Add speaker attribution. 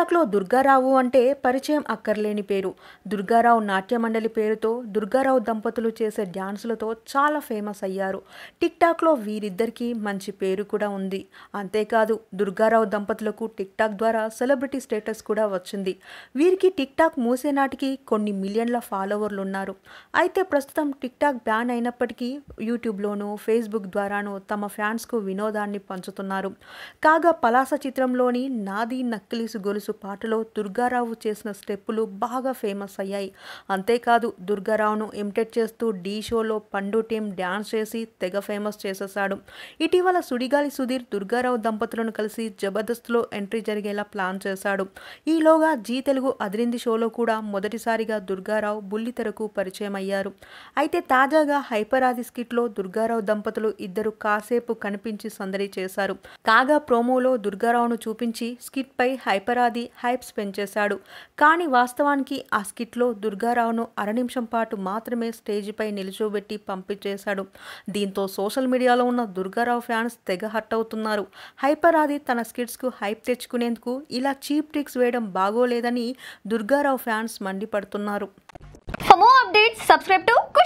Speaker 1: టిక్టాక్లో దుర్గారావు అంటే పరిచయం అక్కర్లేని పేరు దుర్గారావు నాట్య మండలి పేరుతో దుర్గారావు దంపతులు చేసే డ్యాన్సులతో చాలా ఫేమస్ అయ్యారు టిక్టాక్లో వీరిద్దరికీ మంచి పేరు కూడా ఉంది అంతేకాదు దుర్గారావు దంపతులకు టిక్టాక్ ద్వారా సెలబ్రిటీ స్టేటస్ కూడా వచ్చింది వీరికి టిక్టాక్ మూసే నాటికి కొన్ని మిలియన్ల ఫాలోవర్లు ఉన్నారు అయితే ప్రస్తుతం టిక్టాక్ బ్యాన్ అయినప్పటికీ యూట్యూబ్లోనూ ఫేస్బుక్ ద్వారానూ తమ ఫ్యాన్స్కు వినోదాన్ని పంచుతున్నారు కాగా పలాస చిత్రంలోని నాది నక్కిలీసు గొలుసు పాటలో దుర్గారావు చేసిన స్టెప్పులు బాగా ఫేమస్ అయ్యాయి అంతేకాదు దుర్గారావును ఇమిటేట్ చేస్తూ డీ షోలో పండు టీం డ్యాన్స్ చేసి తెగ ఫేమస్ చేసేశాడు ఇటీవల సుడిగాలి సుధీర్ దుర్గారావు దంపతులను కలిసి జబర్దస్త్లో ఎంట్రీ జరిగేలా ప్లాన్ చేశాడు ఈలోగా జీ తెలుగు అదిరింది షోలో కూడా మొదటిసారిగా దుర్గారావు బుల్లితెరకు పరిచయం అయ్యారు అయితే తాజాగా హైపరాది స్కిట్లో దుర్గారావు దంపతులు ఇద్దరు కాసేపు కనిపించి సందడి చేశారు కాగా ప్రోమోలో దుర్గారావును చూపించి స్కిట్పై హైపరాది హైప్స్ పెంచేశాడు కానీ వాస్తవానికి ఆ స్కిట్లో దుర్గారావును అర నిమిషం పాటు మాత్రమే స్టేజిపై నిలుచోబెట్టి పంపించేశాడు దీంతో సోషల్ మీడియాలో ఉన్న దుర్గారావు ఫ్యాన్స్ తెగ హట్ అవుతున్నారు హైపరాది తన స్కిట్స్కు హైప్ తెచ్చుకునేందుకు ఇలా చీప్ ట్రిక్స్ వేయడం బాగోలేదని దుర్గారావు ఫ్యాన్స్ మండిపడుతున్నారు
Speaker 2: For more updates, subscribe to